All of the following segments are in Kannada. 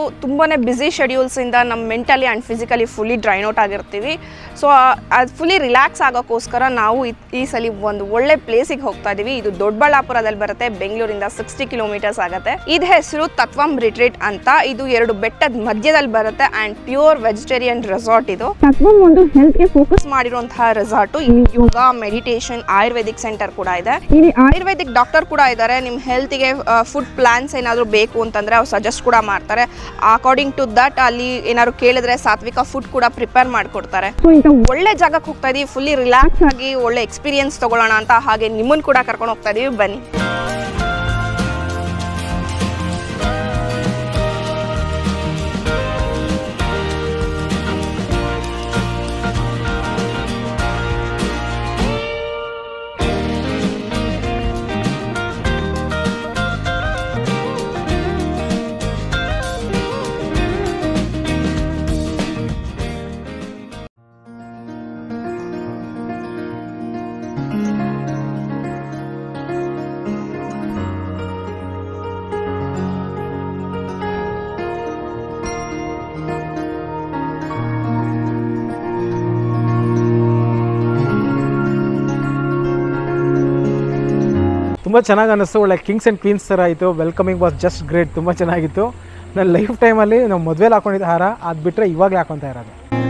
ತುಂಬಾ ಬ್ಯುಸಿ ಶೆಡ್ಯೂಲ್ಸಿಂದ ನಮ್ಮ mentally and physically fully drain out ಆಗಿರ್ತೀವಿ ಸೊ ಅದು ಫುಲ್ಲಿ ರಿಲ್ಯಾಕ್ಸ್ ಆಗೋಕ್ಕೋಸ್ಕರ ನಾವು ಇದ್- ಈ ಸಲ ಒಂದು ಒಳ್ಳೆ ಪ್ಲೇಸಿಗೆ ಹೋಗ್ತಾ ಇದೀವಿ ಇದು ದೊಡ್ಡಬಳ್ಳಾಪುರದಲ್ಲಿ ಬರುತ್ತೆ ಬೆಂಗಳೂರಿಂದ ಸಿಕ್ಸ್ಟಿ ಕಿಲೋಮೀಟರ್ಸ್ ಆಗುತ್ತೆ ಇದು ಹೆಸರು ತತ್ವಂ ರಿಟ್ರೀಟ್ ಅಂತ ಇದು ಎರಡು ಬೆಟ್ಟದ ಮಧ್ಯದಲ್ಲಿ ಬರುತ್ತೆ ಆ್ಯಂಡ್ ಪ್ಯೂರ್ ವೆಜಿಟೇರಿಯನ್ ರೆಸಾರ್ಟ್ ಇದು ತತ್ವಂ ಒಂದು ಹೆಲ್ತ್ಗೆ ಫೋಕಸ್ ಮಾಡಿರುವಂತಹ resort yoga meditation ayurvedic centre ಕೂಡ ಇದೆ ಇಲ್ಲಿ ಆಯುರ್ವೇದಿಕ್ ಡಾಕ್ಟರ್ ಕೂಡ ಇದ್ದಾರೆ ನಿಮ್ಮ ಹೆಲ್ತಿಗೆ ಫುಡ್ ಪ್ಲಾನ್ಸ್ ಏನಾದರೂ ಬೇಕು ಅಂತಂದರೆ ಅವ್ರು ಸಜೆಸ್ಟ್ ಕೂಡ ಮಾಡ್ತಾರೆ ಅಕಾರ್ಡಿಂಗ್ ಟು ದಟ್ ಅಲ್ಲಿ ಏನಾದ್ರು ಕೇಳಿದ್ರೆ ಸಾತ್ವಿಕ ಫುಡ್ ಕೂಡ ಪ್ರಿಪೇರ್ ಮಾಡಿಕೊಡ್ತಾರೆ ಸೊ ಇಂಥ ಒಳ್ಳೆ ಜಾಗಕ್ಕೆ ಹೋಗ್ತಾ ಇದೀವಿ ಫುಲ್ಲಿ ರಿಲ್ಯಾಕ್ಸ್ ಆಗಿ ಒಳ್ಳೆ ಎಕ್ಸ್ಪೀರಿಯನ್ಸ್ ತಗೊಳ್ಳೋಣ ಅಂತ ಹಾಗೆ ನಿಮ್ಮನ್ನು ಕೂಡ ಕರ್ಕೊಂಡು ಹೋಗ್ತಾ ಇದೀವಿ ಬನ್ನಿ ತುಂಬ ಚೆನ್ನಾಗಿ ಅನ್ನಿಸ್ತು ಒಳ್ಳೆ ಕಿಂಗ್ಸ್ ಆ್ಯಂಡ್ ಕ್ವೀನ್ಸ್ ಥರ ಆಯಿತು ವೆಲ್ಕಮಿಂಗ್ ವಾಸ್ ಜಸ್ಟ್ ಗ್ರೇಟ್ ತುಂಬ ಚೆನ್ನಾಗಿತ್ತು ನನ್ನ ಲೈಫ್ ಟೈಮಲ್ಲಿ ನಾವು ಮದುವೆಲಿ ಹಾಕೊಂಡಿದ್ದ ಹಾರ ಅದು ಬಿಟ್ಟರೆ ಇವಾಗಲೇ ಹಾಕೊತಾ ಇರೋದು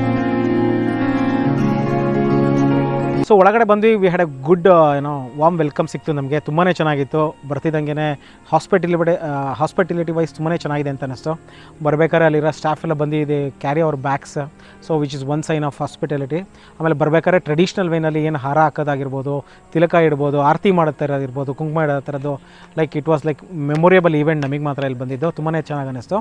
ಸೊ ಒಳಗಡೆ ಬಂದು ವಿ ಹ್ಯಾಡ್ ಎ ಗುಡ್ ಏನೋ ವಾಮ್ ವೆಲ್ಕಮ್ ಸಿಕ್ತು ನಮಗೆ ತುಂಬಾ ಚೆನ್ನಾಗಿತ್ತು ಬರ್ತಿದ್ದಂಗೆ ಹಾಸ್ಪಿಟಲಿಟಿ ಹಾಸ್ಪಿಟಲಿಟಿ ವೈಸ್ ತುಂಬಾ ಚೆನ್ನಾಗಿದೆ ಅಂತ ಅನ್ನಿಸ್ತು ಬರ್ಬೇಕಾದ್ರೆ ಅಲ್ಲಿರೋ ಸ್ಟಾಫ್ ಎಲ್ಲ ಬಂದು ಇದೆ ಕ್ಯಾರಿ ಅವ್ರ bags so which is one sign of hospitality ಆಮೇಲೆ ಬರ್ಬೇಕಾದ್ರೆ ಟ್ರೆಡಿಷ್ನಲ್ ವೇನಲ್ಲಿ ಏನು ಹಾರ ಹಾಕೋದಾಗಿರ್ಬೋದು ತಿಲಕ ಇಡ್ಬೋದು ಆರತಿ ಮಾಡುತ್ತಾ ಇರೋದಿರ್ಬೋದು ಕುಂಕುಮ ಇಡೋ ಥರದ್ದು like it was like memorable event ನಮಗೆ ಮಾತ್ರ ಇಲ್ಲಿ ಬಂದಿದ್ದು ತುಂಬಾ ಚೆನ್ನಾಗಿ ಅನ್ನಿಸ್ತು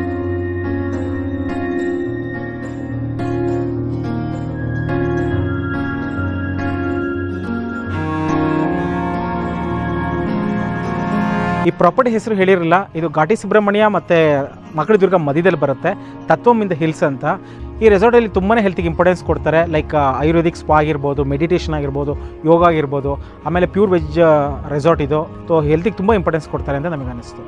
ಈ ಪ್ರಾಪರ್ಟಿ ಹೆಸರು ಹೇಳಿರಲಿಲ್ಲ ಇದು ಘಾಟಿ ಸುಬ್ರಹ್ಮಣ್ಯ ಮತ್ತು ಮಕ್ಕಳ ದುರ್ಗ ಮಧ್ಯದಲ್ಲಿ ಬರುತ್ತೆ ತತ್ವಮ್ ಇನ್ ದ ಹಿಲ್ಸ್ ಅಂತ ಈ ರೆಸಾರ್ಟಲ್ಲಿ ತುಂಬಾ ಹೆಲ್ತಿಗೆ ಇಂಪಾರ್ಟೆನ್ಸ್ ಕೊಡ್ತಾರೆ ಲೈಕ್ ಆಯುರ್ವೇದಿಕ್ ಸ್ಪಾ ಆಗಿರ್ಬೋದು ಮೆಡಿಟೇಷನ್ ಆಗಿರ್ಬೋದು ಯೋಗ ಆಗಿರ್ಬೋದು ಆಮೇಲೆ ಪ್ಯೂರ್ ವೆಜ್ ರೆಸಾರ್ಟ್ ಇದು ಸೊ ಹೆಲ್ತಿಗೆ ತುಂಬ ಇಂಪಾರ್ಟೆನ್ಸ್ ಕೊಡ್ತಾರೆ ಅಂತ ನಮಗೆ ಅನಿಸ್ತು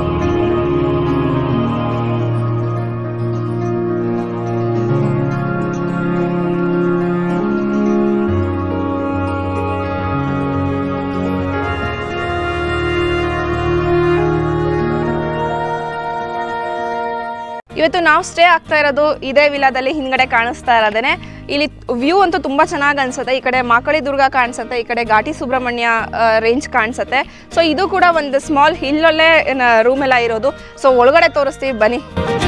ಇವತ್ತು ನಾವು ಸ್ಟೇ ಆಗ್ತಾ ಇರೋದು ಇದೇ ವಿಲಾದಲ್ಲಿ ಹಿಂದ್ಗಡೆ ಕಾಣಿಸ್ತಾ ಇರೋದೇನೆ ಇಲ್ಲಿ ವ್ಯೂ ಅಂತೂ ತುಂಬ ಚೆನ್ನಾಗಿ ಅನ್ಸುತ್ತೆ ಈ ಕಡೆ ಮಾಕಳಿ ದುರ್ಗ ಕಾಣಿಸುತ್ತೆ ಈ ಕಡೆ ಘಾಟಿ ಸುಬ್ರಹ್ಮಣ್ಯ ರೇಂಜ್ ಕಾಣಿಸುತ್ತೆ ಸೊ ಇದು ಕೂಡ ಒಂದು ಸ್ಮಾಲ್ ಹಿಲ್ಲಲ್ಲೇ ರೂಮ್ ಎಲ್ಲ ಇರೋದು ಸೊ ಒಳಗಡೆ ತೋರಿಸ್ತೀವಿ ಬನ್ನಿ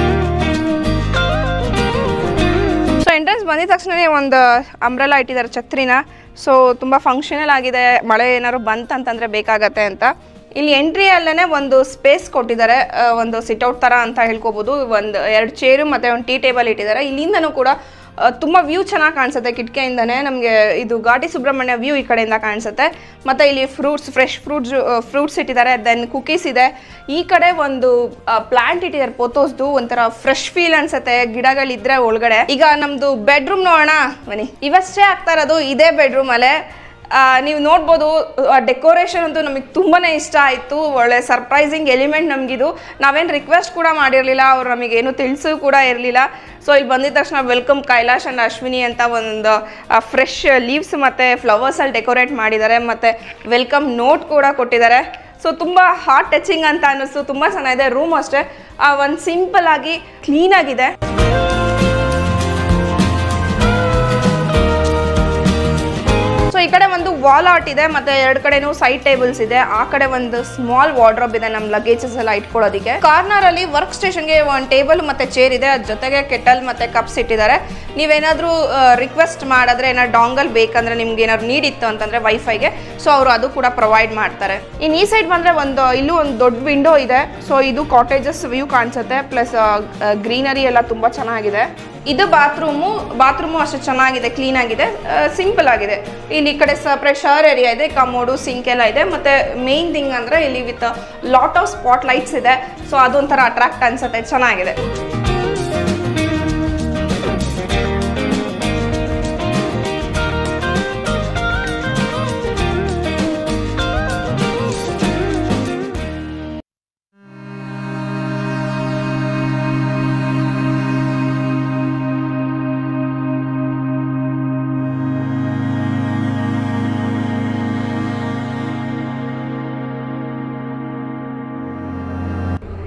ಸೊ ಎಂಟ್ರೆನ್ಸ್ ಬಂದಿದ ತಕ್ಷಣನೇ ಒಂದು ಅಂಬ್ರೆಲಾ ಇಟ್ಟಿದ್ದಾರೆ ಛತ್ರಿನ ಸೊ ತುಂಬ ಫಂಕ್ಷನಲ್ ಆಗಿದೆ ಮಳೆ ಏನಾದ್ರು ಬಂತಂತಂದ್ರೆ ಬೇಕಾಗತ್ತೆ ಅಂತ ಇಲ್ಲಿ ಎಂಟ್ರಿ ಅಲ್ಲೇ ಒಂದು ಸ್ಪೇಸ್ ಕೊಟ್ಟಿದ್ದಾರೆ ಆ, ಒಂದು ಸಿಟ್ಔಟ್ ಥರ ಅಂತ ಹೇಳ್ಕೊಬೋದು ಒಂದು ಎರಡು ಚೇರು ಮತ್ತು ಒಂದು ಟೀ ಟೇಬಲ್ ಇಟ್ಟಿದ್ದಾರೆ ಇಲ್ಲಿಂದನೂ ಕೂಡ ಆ, ತುಂಬ ವ್ಯೂ ಚೆನ್ನಾಗಿ ಕಾಣಿಸುತ್ತೆ ಕಿಟಕಿಯಿಂದನೇ ನಮಗೆ ಇದು ಘಾಟಿ ಸುಬ್ರಹ್ಮಣ್ಯ ವ್ಯೂ ಈ ಕಡೆಯಿಂದ ಕಾಣಿಸುತ್ತೆ ಮತ್ತು ಇಲ್ಲಿ ಫ್ರೂಟ್ಸ್ ಫ್ರೆಶ್ ಫ್ರೂಟ್ಸ್ ಫ್ರೂಟ್ಸ್ ಇಟ್ಟಿದ್ದಾರೆ ದೆನ್ ಕುಕೀಸ್ ಇದೆ ಈ ಕಡೆ ಒಂದು ಪ್ಲಾಂಟ್ ಇಟ್ಟಿದ್ದಾರೆ ಪೋತೋಸ್ದು ಒಂಥರ ಫ್ರೆಶ್ ಫೀಲ್ ಅನ್ಸುತ್ತೆ ಗಿಡಗಳಿದ್ರೆ ಒಳಗಡೆ ಈಗ ನಮ್ದು ಬೆಡ್ರೂಮ್ ನೋಡೋಣ ಬನ್ನಿ ಇವಷ್ಟೇ ಆಗ್ತಾ ಇರೋದು ಇದೇ ಬೆಡ್ರೂಮ್ ಅಲ್ಲೇ ನೀವು ನೋಡ್ಬೋದು ಡೆಕೋರೇಷನ್ ಅಂತೂ ನಮಗೆ ತುಂಬಾ ಇಷ್ಟ ಆಯಿತು ಒಳ್ಳೆ ಸರ್ಪ್ರೈಸಿಂಗ್ ಎಲಿಮೆಂಟ್ ನಮಗಿದು ನಾವೇನು ರಿಕ್ವೆಸ್ಟ್ ಕೂಡ ಮಾಡಿರಲಿಲ್ಲ ಅವ್ರು ನಮಗೇನು ತಿಳಿಸು ಕೂಡ ಇರಲಿಲ್ಲ ಸೊ ಇಲ್ಲಿ ಬಂದಿದ ತಕ್ಷಣ ವೆಲ್ಕಮ್ ಕೈಲಾಶ್ ಅಂಡ್ ಅಶ್ವಿನಿ ಅಂತ ಒಂದು ಫ್ರೆಶ್ ಲೀವ್ಸ್ ಮತ್ತು ಫ್ಲವರ್ಸಲ್ಲಿ ಡೆಕೋರೇಟ್ ಮಾಡಿದ್ದಾರೆ ಮತ್ತು ವೆಲ್ಕಮ್ ನೋಟ್ ಕೂಡ ಕೊಟ್ಟಿದ್ದಾರೆ ಸೊ ತುಂಬ ಹಾರ್ಟ್ ಟಚಿಂಗ್ ಅಂತ ಅನ್ನಿಸ್ತು ತುಂಬ ಚೆನ್ನಾಗಿದೆ ರೂಮ್ ಅಷ್ಟೇ ಒಂದು ಸಿಂಪಲ್ ಆಗಿ ಕ್ಲೀನ್ ಆಗಿದೆ ಸೊ ಈ ಕಡೆ ಒಂದು ವಾಲ್ ಆರ್ಟ್ ಇದೆ ಮತ್ತೆ ಎರಡು ಕಡೆನೂ ಸೈಡ್ ಟೇಬಲ್ಸ್ ಇದೆ ಆ ಕಡೆ ಒಂದು ಸ್ಮಾಲ್ ವಾರ್ಡ್ರೋಬ್ ಇದೆ ನಮ್ಮ ಲಗೇಜಸ್ ಎಲ್ಲ ಇಟ್ಕೊಳ್ಳೋದಕ್ಕೆ ಕಾರ್ನರ್ ಅಲ್ಲಿ ವರ್ಕ್ ಸ್ಟೇಷನ್ಗೆ ಒಂದು ಟೇಬಲ್ ಮತ್ತೆ ಚೇರ್ ಇದೆ ಅದ್ರ ಜೊತೆಗೆ ಕೆಟಲ್ ಮತ್ತೆ ಕಪ್ಸ್ ಇಟ್ಟಿದ್ದಾರೆ ನೀವೇನಾದ್ರೂ ರಿಕ್ವೆಸ್ಟ್ ಮಾಡಿದ್ರೆ ಏನಾದ್ರು ಡಾಂಗಲ್ ಬೇಕಂದ್ರೆ ನಿಮ್ಗೆ ಏನಾದ್ರು ನೀಡ್ ಇತ್ತು ಅಂತಂದ್ರೆ ವೈಫೈಗೆ ಸೊ ಅವರು ಅದು ಕೂಡ ಪ್ರೊವೈಡ್ ಮಾಡ್ತಾರೆ ಇನ್ನು ಈ ಸೈಡ್ ಬಂದ್ರೆ ಒಂದು ಇಲ್ಲೂ ಒಂದು ದೊಡ್ಡ ವಿಂಡೋ ಇದೆ ಸೊ ಇದು ಕಾಟೇಜಸ್ ವ್ಯೂ ಕಾಣಿಸುತ್ತೆ ಪ್ಲಸ್ ಗ್ರೀನರಿ ಎಲ್ಲ ತುಂಬಾ ಚೆನ್ನಾಗಿದೆ ಇದು ಬಾತ್ರೂಮು ಬಾತ್ರೂಮು ಅಷ್ಟು ಚೆನ್ನಾಗಿದೆ ಕ್ಲೀನ್ ಆಗಿದೆ ಸಿಂಪಲ್ ಆಗಿದೆ ಇಲ್ಲಿ ಈ ಕಡೆ ಸಪ್ರೇಟ್ ಶವರ್ ಏರಿಯಾ ಇದೆ ಕಮೋಡು ಸಿಂಕ್ ಎಲ್ಲ ಇದೆ ಮತ್ತೆ ಮೇನ್ ಥಿಂಗ್ ಅಂದ್ರೆ ಇಲ್ಲಿ with lot of spot lights ಇದೆ ಸೊ ಅದೊಂಥರ ಅಟ್ರಾಕ್ಟ್ ಅನ್ಸುತ್ತೆ ಚೆನ್ನಾಗಿದೆ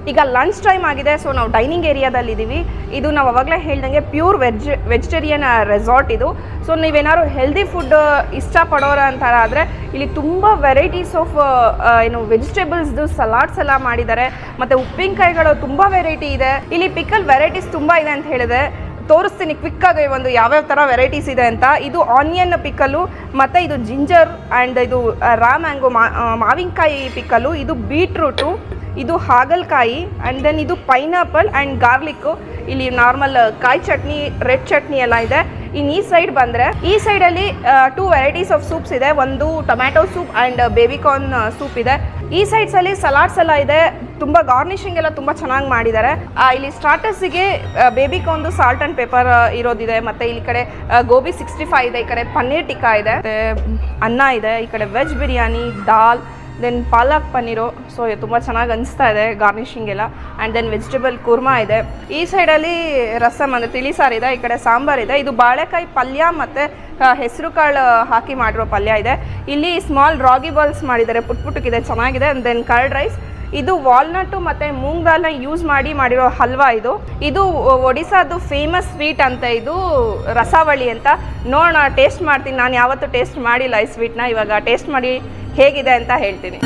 ಈಗ ಲಂಚ್ ಟೈಮ್ ಆಗಿದೆ ಸೊ ನಾವು ಡೈನಿಂಗ್ ಏರಿಯಾದಲ್ಲಿ ಇದ್ದೀವಿ ಇದು ನಾವು ಅವಾಗಲೇ ಹೇಳ್ದಂಗೆ ಪ್ಯೂರ್ ವೆಜ್ ವೆಜಿಟೇರಿಯನ್ ರೆಸಾರ್ಟ್ ಇದು ಸೊ ನೀವೇನಾದ್ರು ಹೆಲ್ದಿ ಫುಡ್ ಇಷ್ಟಪಡೋರ ಅಂತಾರ ಆದರೆ ಇಲ್ಲಿ ತುಂಬ ವೆರೈಟೀಸ್ ಆಫ್ ಏನು ವೆಜಿಟೇಬಲ್ಸ್ದು ಸಲಾಡ್ಸ್ ಎಲ್ಲ ಮಾಡಿದ್ದಾರೆ ಮತ್ತು ಉಪ್ಪಿನಕಾಯಿಗಳು ತುಂಬ ವೆರೈಟಿ ಇದೆ ಇಲ್ಲಿ ಪಿಕಲ್ ವೆರೈಟೀಸ್ ತುಂಬ ಇದೆ ಅಂತ ಹೇಳಿದೆ ತೋರಿಸ್ತೀನಿ ಕ್ವಿಕ್ಕಾಗಿ ಒಂದು ಯಾವ್ಯಾವ ಥರ ವೆರೈಟೀಸ್ ಇದೆ ಅಂತ ಇದು ಆನಿಯನ್ ಪಿಕ್ಕಲು ಮತ್ತು ಇದು ಜಿಂಜರ್ ಆ್ಯಂಡ್ ಇದು ರಾ ಮ್ಯಾಂಗೋ ಮಾವಿನಕಾಯಿ ಪಿಕ್ಕಲು ಇದು ಬೀಟ್ರೂಟು ಇದು ಹಾಗಲಕಾಯಿ ಆ್ಯಂಡ್ ದೆನ್ ಇದು ಪೈನಾಪಲ್ ಆ್ಯಂಡ್ ಗಾರ್ಲಿಕ್ಕು ಇಲ್ಲಿ ನಾರ್ಮಲ್ ಕಾಯಿ ಚಟ್ನಿ ರೆಡ್ ಚಟ್ನಿ ಎಲ್ಲ ಇದೆ ಇನ್ನು ಈ ಸೈಡ್ ಬಂದರೆ ಈ ಸೈಡಲ್ಲಿ ಟೂ ವೆರೈಟೀಸ್ ಆಫ್ ಸೂಪ್ಸ್ ಇದೆ ಒಂದು tomato soup and baby corn soup ಇದೆ ಈ ಸೈಡ್ಸಲ್ಲಿ ಸಲಾಡ್ಸ್ ಎಲ್ಲ ಇದೆ ತುಂಬ ಗಾರ್ನಿಷಿಂಗ್ ಎಲ್ಲ ತುಂಬ ಚೆನ್ನಾಗಿ ಮಾಡಿದ್ದಾರೆ ಆ, ಇಲ್ಲಿ ಸ್ಟಾರ್ಟರ್ಸಿಗೆ ಬೇಬಿಕಾರ್ನ್ದು ಸಾಲ್ಟ್ ಆ್ಯಂಡ್ ಪೇಪರ್ ಇರೋದಿದೆ ಮತ್ತು ಇಲ್ಲಿ ಕಡೆ ಆ, ಗೋಬಿ ಸಿಕ್ಸ್ಟಿ ಫೈವ್ ಇದೆ ಈ ಕಡೆ ಪನ್ನೀರ್ ಟಿಕ್ಕಾ ಇದೆ ಮತ್ತೆ ಅನ್ನ ಇದೆ ಈ ಕಡೆ veg biryani dal then palak paneer so ತುಂಬ ಚೆನ್ನಾಗಿ ಅನಿಸ್ತಾ ಇದೆ ಗಾರ್ನಿಷಿಂಗ್ ಎಲ್ಲ ಆ್ಯಂಡ್ ದೆನ್ ವೆಜಿಟೇಬಲ್ ಕುರ್ಮಾ ಇದೆ ಈ ಸೈಡಲ್ಲಿ ರಸಮ್ ಅಂದರೆ ತಿಳಿ ಸಾರು ಇದೆ ಈ ಕಡೆ ಸಾಂಬಾರ್ ಇದೆ ಇದು ಬಾಳೆಕಾಯಿ ಪಲ್ಯ ಮತ್ತು ಹೆಸರು ಕಾಳು ಹಾಕಿ ಮಾಡಿರೋ ಪಲ್ಯ ಇದೆ ಇಲ್ಲಿ ಸ್ಮಾಲ್ ರಾಗಿ ಬಾಲ್ಸ್ ಮಾಡಿದ್ದಾರೆ ಪುಟ್ ಪುಟ್ಟಕ್ಕಿದೆ ಚೆನ್ನಾಗಿದೆ ಆ್ಯಂಡ್ ದೆನ್ ಕರ್ಡ್ ರೈಸ್ ಇದು ವಾಲ್ನಟ್ಟು ಮತ್ತು ಮೂಂಗ್ ದಾಲ್ನ ಯೂಸ್ ಮಾಡಿ ಮಾಡಿರೋ ಹಲ್ವಾ ಇದು ಇದು ಒಡಿಸಾದು ಫೇಮಸ್ ಸ್ವೀಟ್ ಅಂತ ಇದು ರಸಾವಳಿ ಅಂತ ನೋಡೋಣ ಟೇಸ್ಟ್ ಮಾಡ್ತೀನಿ ನಾನು ಯಾವತ್ತೂ ಟೇಸ್ಟ್ ಮಾಡಿಲ್ಲ ಈ ಸ್ವೀಟ್ನ ಇವಾಗ ಟೇಸ್ಟ್ ಮಾಡಿ ಹೇಗಿದೆ ಅಂತ ಹೇಳ್ತೀನಿ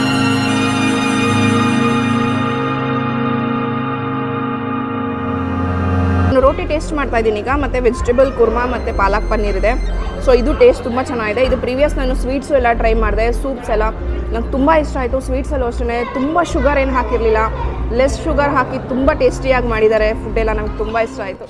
ನಾನು ರೋಟಿ ಟೇಸ್ಟ್ ಮಾಡ್ತಾ ಇದ್ದೀನಿ ಈಗ ಮತ್ತು ವೆಜಿಟೇಬಲ್ ಕುರ್ಮಾ ಮತ್ತು ಪಾಲಕ್ ಪನ್ನೀರ್ ಇದೆ ಸೊ ಇದು ಟೇಸ್ಟ್ ತುಂಬ ಚೆನ್ನಾಗಿದೆ ಇದು ಪ್ರೀವಿಯಸ್ ನಾನು ಸ್ವೀಟ್ಸು ಎಲ್ಲ ಟ್ರೈ ಮಾಡಿದೆ ಸೂಪ್ಸ್ ಎಲ್ಲ ನಂಗೆ ತುಂಬ ಇಷ್ಟ ಆಯಿತು ಸ್ವೀಟ್ಸಲ್ಲೂ ಅಷ್ಟೇ ತುಂಬ ಶುಗರ್ ಏನು ಹಾಕಿರಲಿಲ್ಲ ಲೆಸ್ ಶುಗರ್ ಹಾಕಿ ತುಂಬ ಟೇಸ್ಟಿಯಾಗಿ ಮಾಡಿದ್ದಾರೆ ಫುಡ್ ಎಲ್ಲ ನಂಗೆ ತುಂಬ ಇಷ್ಟ ಆಯಿತು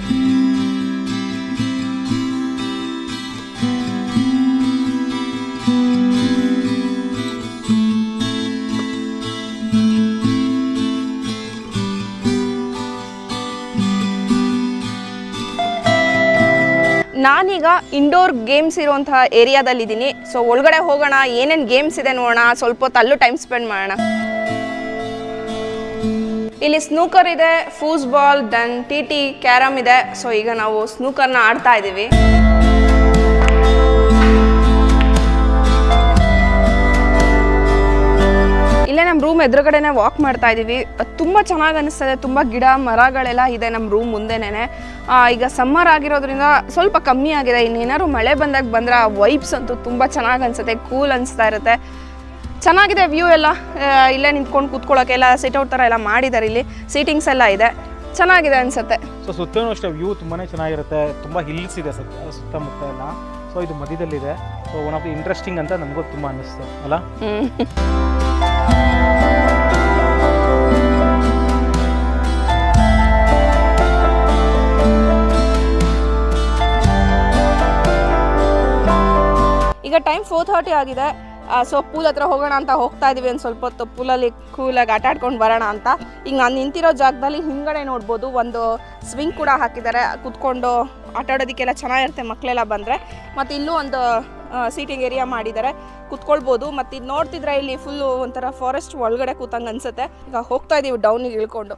ನಾನೀಗ ಇಂಡೋರ್ ಗೇಮ್ಸ್ ಇರುವಂತಹ ಏರಿಯಾದಲ್ಲಿದ್ದೀನಿ ಸೊ ಒಳಗಡೆ ಹೋಗೋಣ ಏನೇನು ಗೇಮ್ಸ್ ಇದೆ ನೋಡೋಣ ಸ್ವಲ್ಪ ಹೊತ್ತು ಅಲ್ಲೂ ಟೈಮ್ ಸ್ಪೆಂಡ್ ಮಾಡೋಣ ಇಲ್ಲಿ ಸ್ನೂಕರ್ ಇದೆ foosball then T T carrom ಇದೆ ಸೊ ಈಗ ನಾವು ಸ್ನೂಕರ್ನ ಆಡ್ತಾ ಇದ್ದೀವಿ ಇಲ್ಲೇ ನಮ್ಮ ರೂಮ್ ಎದುರುಗಡೆನೆ ವಾಕ್ ಮಾಡ್ತಾ ಇದ್ದೀವಿ ತುಂಬ ಚೆನ್ನಾಗಿ ಅನಿಸ್ತದೆ ತುಂಬ ಗಿಡ ಮರಗಳೆಲ್ಲ ಇದೆ ನಮ್ಮ ರೂಮ್ ಮುಂದೆನೇ ಈಗ ಸಮ್ಮರ್ ಆಗಿರೋದ್ರಿಂದ ಸ್ವಲ್ಪ ಕಮ್ಮಿ ಆಗಿದೆ ಇನ್ನೇನಾದ್ರು ಮಳೆ ಬಂದಾಗ ಬಂದರೆ ಆ ವೈಬ್ಸ್ ಅಂತೂ ತುಂಬ ಚೆನ್ನಾಗಿ ಅನಿಸುತ್ತೆ ಕೂಲ್ ಅನಿಸ್ತಾ ಇರುತ್ತೆ ಚೆನ್ನಾಗಿದೆ ವ್ಯೂ ಎಲ್ಲ ಆ, ಇಲ್ಲೇ ನಿಂತ್ಕೊಂಡು ಕೂತ್ಕೊಳ್ಳೋಕೆ ಎಲ್ಲ ಸಿಟ್ಔಟ್ ಥರ ಎಲ್ಲ ಮಾಡಿದ್ದಾರೆ ಇಲ್ಲಿ ಸೀಟಿಂಗ್ಸ್ ಎಲ್ಲ ಇದೆ ಚೆನ್ನಾಗಿದೆ ಅನಿಸುತ್ತೆ ಸೊ ಸುತ್ತಲೂ ಅಷ್ಟೇ ವ್ಯೂ ತುಂಬಾ ಚೆನ್ನಾಗಿರುತ್ತೆ ತುಂಬ ಹಿಲ್ಸ್ ಇದೆ ಸುತ್ತ ಸುತ್ತಮುತ್ತ ಎಲ್ಲ ಸೊ ಇದು ಮಧ್ಯದಲ್ಲಿದೆ so one of the interesting ಅಂತ ನಮಗೂ ತುಂಬ ಅನ್ನಿಸ್ತು ಅಲ್ಲ ಹ್ಞೂ ಈಗ ಟೈಮ್ ಫೋರ್ ಥರ್ಟಿ ಆಗಿದೆ ಸೊ ಪೂಲ್ ಹತ್ರ ಹೋಗೋಣ ಅಂತ ಹೋಗ್ತಾ ಇದೀವಿ ಒಂದು ಸ್ವಲ್ಪ ಹೊತ್ತು ಪೂಲಲ್ಲಿ ಕೂಲಾಗಿ ಆಟ ಆಡ್ಕೊಂಡು ಬರೋಣ ಅಂತ ಈಗ ನಾನು ನಿಂತಿರೋ ಜಾಗದಲ್ಲಿ ಹಿಂದ್ಗಡೆ ನೋಡ್ಬೋದು ಒಂದು ಸ್ವಿಂಗ್ ಕೂಡ ಹಾಕಿದ್ದಾರೆ ಕುತ್ಕೊಂಡು ಆಟ ಆಡೋದಕ್ಕೆಲ್ಲ ಚೆನ್ನಾಗಿರುತ್ತೆ ಮಕ್ಕಳೆಲ್ಲ ಬಂದರೆ ಮತ್ತು ಇಲ್ಲೂ ಒಂದು ಸೀಟಿಂಗ್ ಏರಿಯಾ ಮಾಡಿದ್ದಾರೆ ಕುತ್ಕೊಳ್ಬೋದು ಮತ್ತು ಇದು ನೋಡ್ತಿದ್ರೆ ಇಲ್ಲಿ ಫುಲ್ಲು ಒಂಥರ ಫಾರೆಸ್ಟ್ ಒಳಗಡೆ ಕೂತಂಗೆ ಅನ್ಸುತ್ತೆ ಈಗ ಹೋಗ್ತಾ ಇದೀವಿ ಡೌನಿಗೆ ಇಳ್ಕೊಂಡು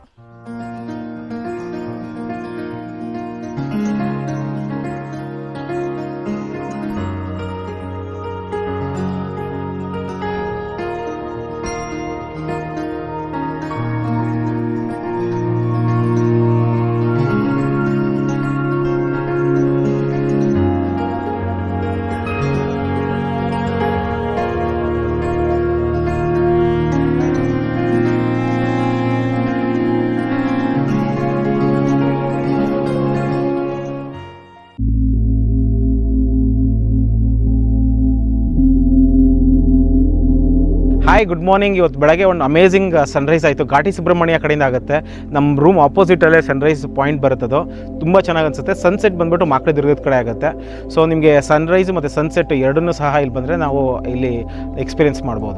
ಹಾಯ್ ಗುಡ್ ಮಾರ್ನಿಂಗ್ ಇವತ್ತು ಬೆಳಗ್ಗೆ ಒಂದು ಅಮೇಝಿಂಗ್ ಸನ್ರೈಸ್ ಆಯಿತು ಘಾಟಿ ಸುಬ್ರಹ್ಮಣ್ಯ ಕಡೆಯಿಂದ ಆಗುತ್ತೆ ನಮ್ಮ ರೂಮ್ ಆಪೋಸಿಟಲ್ಲೇ ಸನ್ರೈಸ್ ಪಾಯಿಂಟ್ ಬರುತ್ತದು ತುಂಬ ಚೆನ್ನಾಗಿ ಅನಿಸುತ್ತೆ ಸನ್ಸೆಟ್ ಬಂದ್ಬಿಟ್ಟು ಮಕ್ಕಳ ದುರ್ಗದ ಕಡೆ ಆಗುತ್ತೆ ಸೊ ನಿಮಗೆ ಸನ್ರೈಸ್ ಮತ್ತು ಸನ್ಸೆಟ್ ಎರಡನ್ನೂ ಸಹ ಇಲ್ಲಿ ಬಂದರೆ ನಾವು ಇಲ್ಲಿ ಎಕ್ಸ್ಪೀರಿಯನ್ಸ್ ಮಾಡ್ಬೋದು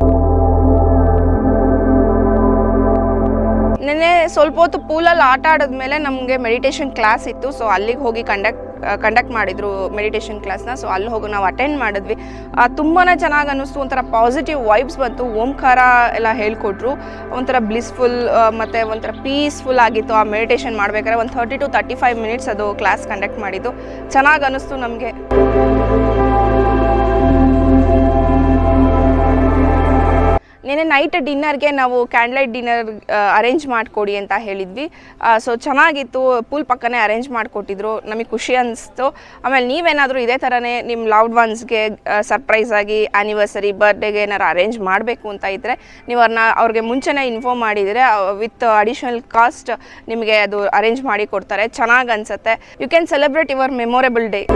ನೆನ್ನೆ ಸ್ವಲ್ಪ ಹೊತ್ತು ಪೂಲಲ್ಲಿ ಆಟ ಆಡಿದ್ಮೇಲೆ ನಮಗೆ ಮೆಡಿಟೇಷನ್ ಕ್ಲಾಸ್ ಇತ್ತು ಸೊ ಅಲ್ಲಿಗೆ ಹೋಗಿ ಕಂಡಕ್ಟ್ ಕಂಡಕ್ಟ್ ಮಾಡಿದ್ರು ಮೆಡಿಟೇಷನ್ ಕ್ಲಾಸ್ನ ಸೊ ಅಲ್ಲಿ ಹೋಗಿ ನಾವು ಅಟೆಂಡ್ ಮಾಡಿದ್ವಿ ತುಂಬಾ ಚೆನ್ನಾಗಿ ಅನ್ನಿಸ್ತು ಒಂಥರ ಪಾಸಿಟಿವ್ ವೈಬ್ಸ್ ಬಂತು ಓಂಕಾರ ಎಲ್ಲ ಹೇಳ್ಕೊಟ್ರು ಒಂಥರ ಬ್ಲಿಸ್ಫುಲ್ ಮತ್ತು ಒಂಥರ ಪೀಸ್ಫುಲ್ ಆಗಿತ್ತು ಆ ಮೆಡಿಟೇಷನ್ ಮಾಡ್ಬೇಕಾದ್ರೆ ಒಂದು thirty to thirty five minutes ಅದು ಕ್ಲಾಸ್ ಕಂಡಕ್ಟ್ ಮಾಡಿದ್ದು ಚೆನ್ನಾಗಿ ಅನ್ನಿಸ್ತು ನಮಗೆ ನೆನೆ ನೈಟ್ ಡಿನ್ನರ್ಗೆ ನಾವು ಕ್ಯಾಂಡ್ಲೈಟ್ ಡಿನ್ನರ್ ಅರೇಂಜ್ ಮಾಡಿಕೊಡಿ ಅಂತ ಹೇಳಿದ್ವಿ ಸೊ ಚೆನ್ನಾಗಿತ್ತು ಪೂಲ್ ಪಕ್ಕನೇ ಅರೇಂಜ್ ಮಾಡಿಕೊಟ್ಟಿದ್ರು ನಮಗೆ ಖುಷಿ ಅನಿಸ್ತು ಆಮೇಲೆ ನೀವೇನಾದರೂ ಇದೇ ಥರನೇ ನಿಮ್ಮ ಲವ್ಡ್ ಒನ್ಸ್ಗೆ ಸರ್ಪ್ರೈಸ್ ಆಗಿ ಆ್ಯನಿವರ್ಸರಿ ಬರ್ಡೇಗೆ ಏನಾರು ಅರೇಂಜ್ ಮಾಡಬೇಕು ಅಂತ ಇದ್ದರೆ ನೀವು ಅವ್ರನ್ನ ಅವ್ರಿಗೆ ಮುಂಚೆನೇ ಇನ್ಫಾರ್ಮ್ ಮಾಡಿದರೆ ವಿತ್ ಅಡಿಷನಲ್ ಕಾಸ್ಟ್ ನಿಮಗೆ ಅದು ಅರೇಂಜ್ ಮಾಡಿ ಕೊಡ್ತಾರೆ ಚೆನ್ನಾಗಿ ಅನಿಸುತ್ತೆ you can celebrate your memorable day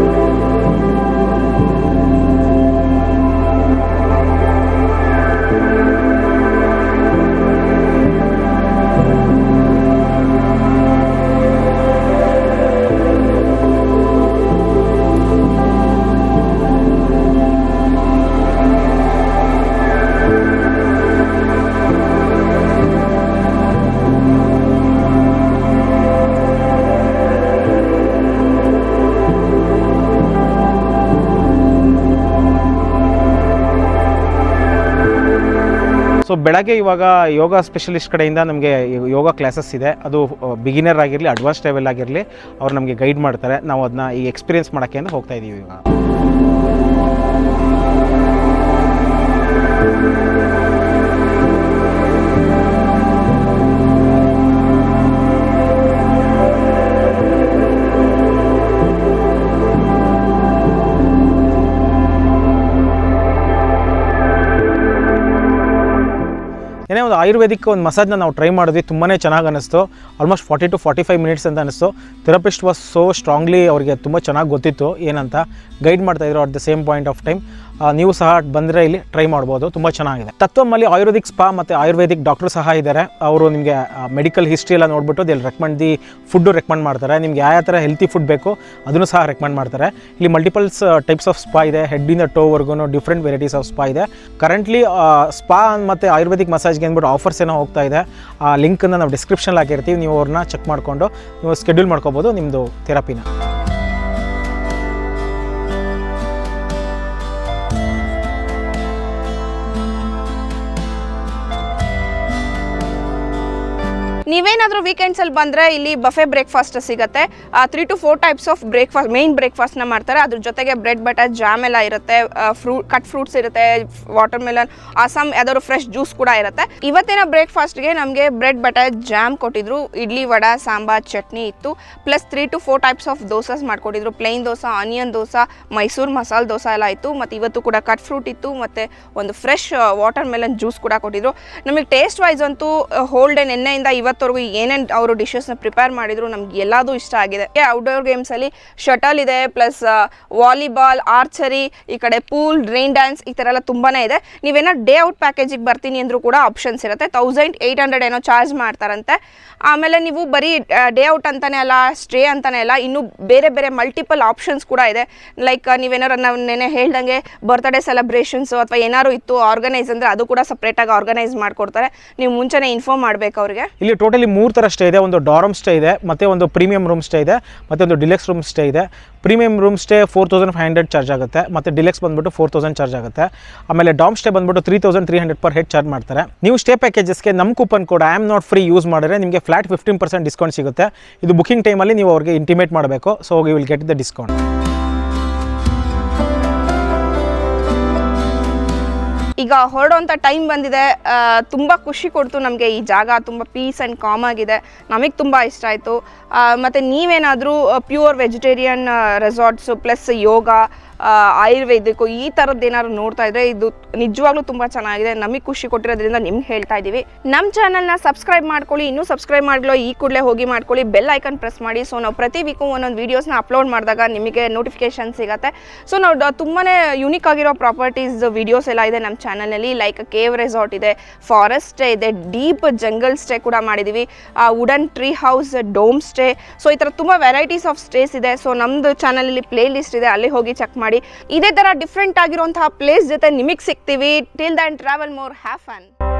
so ಬೆಳಗ್ಗೆ ಇವಾಗ ಯೋಗ ಸ್ಪೆಷಲಿಸ್ಟ್ ಕಡೆಯಿಂದ ನಮಗೆ ಯೋಗ ಕ್ಲಾಸಸ್ ಇದೆ ಅದು ಬಿಗಿನರ್ ಆಗಿರಲಿ ಅಡ್ವಾನ್ಸ್ ಲೆವೆಲ್ ಆಗಿರಲಿ ಅವ್ರು ನಮಗೆ ಗೈಡ್ ಮಾಡ್ತಾರೆ ನಾವು ಅದನ್ನ ಈ ಎಕ್ಸ್ಪೀರಿಯನ್ಸ್ ಮಾಡೋಕ್ಕೆ ಅಂತ ಹೋಗ್ತಾ ಇದ್ದೀವಿ ಇವಾಗ ಏನೇ ಒಂದು ಆಯುರ್ವೇದಿಕ್ ಒಂದು ಮಸಾಜ್ನ ನಾವು ಟ್ರೈ ಮಾಡಿದ್ವಿ ತುಂಬಾ ಚೆನ್ನಾಗಿ ಅನ್ನಿಸ್ತು almost forty to forty five minutes ಅಂತ ಅನಿಸ್ತು ಥೆರಪಿಸ್ಟ್ ವಾಸ್ ಸೋ ಸ್ಟ್ರಾಂಗ್ಲಿ ಅವರಿಗೆ ತುಂಬ ಚೆನ್ನಾಗಿ ಗೊತ್ತಿತ್ತು ಏನಂತ ಗೈಡ್ ಮಾಡ್ತಾಯಿದ್ರು at the same point of time ನೀವು ಸಹ ಬಂದರೆ ಇಲ್ಲಿ ಟ್ರೈ ಮಾಡ್ಬೋದು ತುಂಬ ಚೆನ್ನಾಗಿದೆ ತತ್ವಮಲ್ಲಿ ಆಯುರ್ವೇದಿಕ್ ಸ್ಪಾ ಮತ್ತು ಆಯುರ್ವೇದಿಕ್ ಡಾಕ್ಟರ್ ಸಹ ಇದ್ದಾರೆ ಅವರು ನಿಮಗೆ ಮೆಡಿಕಲ್ ಹಿಸ್ಟ್ರಿ ಎಲ್ಲ ನೋಡ್ಬಿಟ್ಟು ಇಲ್ಲಿ ರೆಕಮೆಂಡ್ ದಿ ಫುಡ್ಡು ರೆಕಮೆಂಡ್ ಮಾಡ್ತಾರೆ ನಿಮ್ಗೆ ಯಾವ ಥರ ಹೆಲ್ತಿ ಫುಡ್ ಬೇಕು ಅದನ್ನು ಸಹ ರೆಕಮೆಂಡ್ ಮಾಡ್ತಾರೆ ಇಲ್ಲಿ ಮಲ್ಟಿಪಲ್ಸ್ ಟೈಪ್ಸ್ ಆಫ್ ಸ್ಪಾ ಇದೆ ಹೆಡ್ಡಿಂದ ಟೋವರೆಗೂ ಡಿಫ್ರೆಂಟ್ ವೆರೈಟೀಸ್ ಆಫ್ ಸ್ಪಾ ಇದೆ ಕರೆಂಟ್ಲಿ ಸ್ಪಾ ಮತ್ತು ಆಯುರ್ವೇದಿಕ್ ಮಸಾಜ್ಗೆ ಅಂದ್ಬಿಟ್ಟು ಆಫರ್ಸ್ ಏನೋ ಹೋಗ್ತಾ ಇದೆ ಆ ಲಿಂಕನ್ನು ನಾವು ಡಿಸ್ಕ್ರಿಪ್ಷನ್ ಹಾಕಿರ್ತೀವಿ ನೀವು ಅವ್ರನ್ನ ಚೆಕ್ ಮಾಡಿಕೊಂಡು ನೀವು ಸ್ಕೆಡ್ಯೂಲ್ ಮಾಡ್ಕೋಬೋದು ನಿಮ್ಮದು ಥೆರಪಿನ ನೀವೇನಾದರೂ ವೀಕೆಂಡ್ಸಲ್ಲಿ ಬಂದರೆ ಇಲ್ಲಿ ಬಫೆ ಬ್ರೇಕ್ಫಾಸ್ಟ್ ಸಿಗುತ್ತೆ three to four types of breakfast main ಬ್ರೇಕ್ಫಾಸ್ಟ್ನ ಮಾಡ್ತಾರೆ ಅದ್ರ ಜೊತೆಗೆ ಬ್ರೆಡ್ ಬಟರ್ ಜಾಮ್ ಎಲ್ಲ ಇರುತ್ತೆ ಫ್ರೂ ಕಟ್ ಫ್ರೂಟ್ಸ್ ಇರುತ್ತೆ ವಾಟರ್ ಮೆಲನ್ ಆಸಾಮ್ ಯಾವ್ದಾದ್ರು ಫ್ರೆಶ್ ಜ್ಯೂಸ್ ಕೂಡ ಇರುತ್ತೆ ಇವತ್ತಿನ ಬ್ರೇಕ್ಫಾಸ್ಟ್ಗೆ ನಮಗೆ ಬ್ರೆಡ್ ಬಟರ್ ಜಾಮ್ ಕೊಟ್ಟಿದ್ರು ಇಡ್ಲಿ ವಡ ಸಾಂಬಾರ್ ಚಟ್ನಿ ಇತ್ತು plus three to four types of dosas ಮಾಡ್ಕೊಟ್ಟಿದ್ರು ಪ್ಲೈನ್ ದೋಸೆ ಆನಿಯನ್ ದೋಸೆ ಮೈಸೂರು ಮಸಾಲೆ ದೋಸೆ ಎಲ್ಲ ಇತ್ತು ಮತ್ತು ಇವತ್ತು ಕೂಡ ಕಟ್ ಫ್ರೂಟ್ ಇತ್ತು ಮತ್ತು ಒಂದು ಫ್ರೆಶ್ ವಾಟರ್ ಮೆಲನ್ ಜ್ಯೂಸ್ ಕೂಡ ಕೊಟ್ಟಿದ್ರು ನಮಗೆ ಟೇಸ್ಟ್ ವೈಸ್ ಅಂತೂ ಹೋಲ್ ಡೇ ನಿನ್ನೆಯಿಂದ ಇವತ್ತವರೆಗೂ ಏನೇನು ಅವರು ಡಿಶಸ್ನ ಪ್ರಿಪೇರ್ ಮಾಡಿದ್ರು ನಮ್ಗೆ ಎಲ್ಲದೂ ಇಷ್ಟ ಆಗಿದೆ ಔಟ್ಡೋರ್ ಗೇಮ್ಸಲ್ಲಿ ಶಟಲ್ ಇದೆ ಪ್ಲಸ್ ವಾಲಿಬಾಲ್ ಆರ್ಚರಿ ಈ ಕಡೆ ಪೂಲ್ ರೈನ್ ಡ್ಯಾನ್ಸ್ ಈ ಥರ ಎಲ್ಲ ತುಂಬಾ ಇದೆ ನೀವೇನೋ ಡೇ ಔಟ್ ಪ್ಯಾಕೇಜಿಗೆ ಬರ್ತೀನಿ ಅಂದರೂ ಕೂಡ ಆಪ್ಷನ್ಸ್ ಇರುತ್ತೆ ತೌಸಂಡ್ ಏಯ್ಟ್ ಹಂಡ್ರೆಡ್ ಏನೋ ಚಾರ್ಜ್ ಮಾಡ್ತಾರಂತೆ ಆಮೇಲೆ ನೀವು ಬರೀ ಡೇ ಔಟ್ ಅಂತಾನೆ ಅಲ್ಲ ಸ್ಟೇ ಅಂತಾನೆ ಅಲ್ಲ ಇನ್ನೂ ಬೇರೆ ಬೇರೆ ಮಲ್ಟಿಪಲ್ ಆಪ್ಷನ್ಸ್ ಕೂಡ ಇದೆ ಲೈಕ್ ನೀವೇನಾರು ನಾವು ನೆನೆ ಹೇಳ್ದಂಗೆ ಬರ್ತ್ಡೇ ಸೆಲೆಬ್ರೇಷನ್ಸು ಅಥವಾ ಏನಾದ್ರು ಇತ್ತು ಆರ್ಗನೈಸ್ ಅಂದರೆ ಅದು ಕೂಡ ಸಪ್ರೇಟಾಗಿ ಆರ್ಗನೈಸ್ ಮಾಡಿಕೊಡ್ತಾರೆ ನೀವು ಮುಂಚೆನೇ ಇನ್ಫಾರ್ಮ್ ಮಾಡಬೇಕು ಅವ್ರಿಗೆ ಇಲ್ಲಿ ಟೋಟಲಿ ಮೂರು ಥರ ಸ್ಟೇ ಇದೆ ಒಂದು ಡಾರಮ್ ಸ್ಟೇ ಇದೆ ಮತ್ತು ಒಂದು ಪ್ರೀಮಿಯಂ ರೂಮ್ ಸ್ಟೇ ಇದೆ ಮತ್ತು ಒಂದು ಡಿಲೆಕ್ಸ್ ರೂಮ್ ಸ್ಟೇ ಇದೆ premium room stay four thousand five hundred charge ಆಗುತ್ತೆ ಮತ್ತು ಡಿಲೆಕ್ಸ್ ಬಂದ್ಬಿಟ್ಟು ಫೋರ್ ತೌಸಂಡ್ ಚಾರ್ಜ್ ಆಗುತ್ತೆ ಆಮೇಲೆ ಡಾಮ್ ಸ್ಟೇ ಬಂದ್ಬಿಟ್ಟು three thousand three hundred per head charge ಮಾಡ್ತಾರೆ ನೀವು ಸ್ಟೇ ಪ್ಯಾಕೇಜಸ್ಗೆ ನಮ್ಮ coupon code I am not free ಯೂಸ್ ಮಾಡಿದ್ರೆ ನಿಮಗೆ ಫ್ಲಾಟ್ ಫಿಫ್ಟೀನ್ ಪರ್ಸೆಂಟ್ ಡಿಸ್ಕೌಂಟ್ ಸಿಗುತ್ತೆ ಇದು ಬುಕಿಂಗ್ ಟೈಮಲ್ಲಿ ನೀವು ಅವ್ರಿಗೆ ಇಂಟಿಮೇಟ್ ಮಾಡಬೇಕು so you will get the discount ಈಗ ಹೊರಡುವಂಥ ಟೈಮ್ ಬಂದಿದೆ ಆ, ತುಂಬ ಖುಷಿ ಕೊಡ್ತು ನಮಗೆ ಈ ಜಾಗ ತುಂಬ ಪೀಸ್ ಆ್ಯಂಡ್ ಕಾಮ್ ಆಗಿದೆ ನಮಗೆ ತುಂಬ ಇಷ್ಟ ಆಯಿತು ಮತ್ತು ನೀವೇನಾದರೂ pure vegetarian resorts plus yoga ಆ, ಆಯುರ್ವೇದಿಕ್ಕು ಈ ಥರದ್ದು ಏನಾದ್ರು ನೋಡ್ತಾ ಇದ್ರೆ ಇದು ನಿಜವಾಗ್ಲೂ ತುಂಬ ಚೆನ್ನಾಗಿದೆ ನಮಗೆ ಖುಷಿ ಕೊಟ್ಟಿರೋದ್ರಿಂದ ನಿಮ್ಗೆ ಹೇಳ್ತಾ ಇದ್ದೀವಿ ನಮ್ಮ ಚಾನಲ್ನ ಸಬ್ಸ್ಕ್ರೈಬ್ ಮಾಡ್ಕೊಳ್ಳಿ ಇನ್ನೂ ಸಬ್ಸ್ಕ್ರೈಬ್ ಮಾಡಲು ಈ ಕೂಡಲೇ ಹೋಗಿ ಮಾಡ್ಕೊಳ್ಳಿ ಬೆಲ್ ಐಕನ್ ಪ್ರೆಸ್ ಮಾಡಿ ಸೊ ನಾವು ಪ್ರತಿ ವೀಕು ಒಂದೊಂದು ವೀಡಿಯೋಸ್ನ ಅಪ್ಲೋಡ್ ಮಾಡಿದಾಗ ನಿಮಗೆ ನೋಟಿಫಿಕೇಶನ್ ಸಿಗುತ್ತೆ ಸೊ ನಾವು ತುಂಬಾ ಯುನಿಕ್ ಆಗಿರೋ ಪ್ರಾಪರ್ಟೀಸ್ ವಿಡಿಯೋಸ್ ಎಲ್ಲ ಇದೆ ನಮ್ಮ ಚಾನಲ್ನಲ್ಲಿ ಲೈಕ್ ಕೇವ್ ರೆಸಾರ್ಟ್ ಇದೆ ಫಾರೆಸ್ಟ್ ಸ್ಟೇ ಇದೆ ಡೀಪ್ ಜಂಗಲ್ ಸ್ಟೇ ಕೂಡ ಮಾಡಿದ್ದೀವಿ wooden tree house dome stay so ಈ ಥರ ತುಂಬ ವೆರೈಟೀಸ್ ಆಫ್ ಸ್ಟೇಸ್ ಇದೆ ಸೊ ನಮ್ಮದು ಚಾನಲಲ್ಲಿ ಪ್ಲೇ ಲಿಸ್ಟ್ ಇದೆ ಅಲ್ಲಿ ಹೋಗಿ ಚೆಕ್ ಮಾಡಿ ಇದೇ ಥರ ಡಿಫ್ರೆಂಟ್ ಆಗಿರುವಂತಹ ಪ್ಲೇಸ್ ಜೊತೆ ನಿಮಗೆ ಸಿಗ್ತೀವಿ till then travel more have fun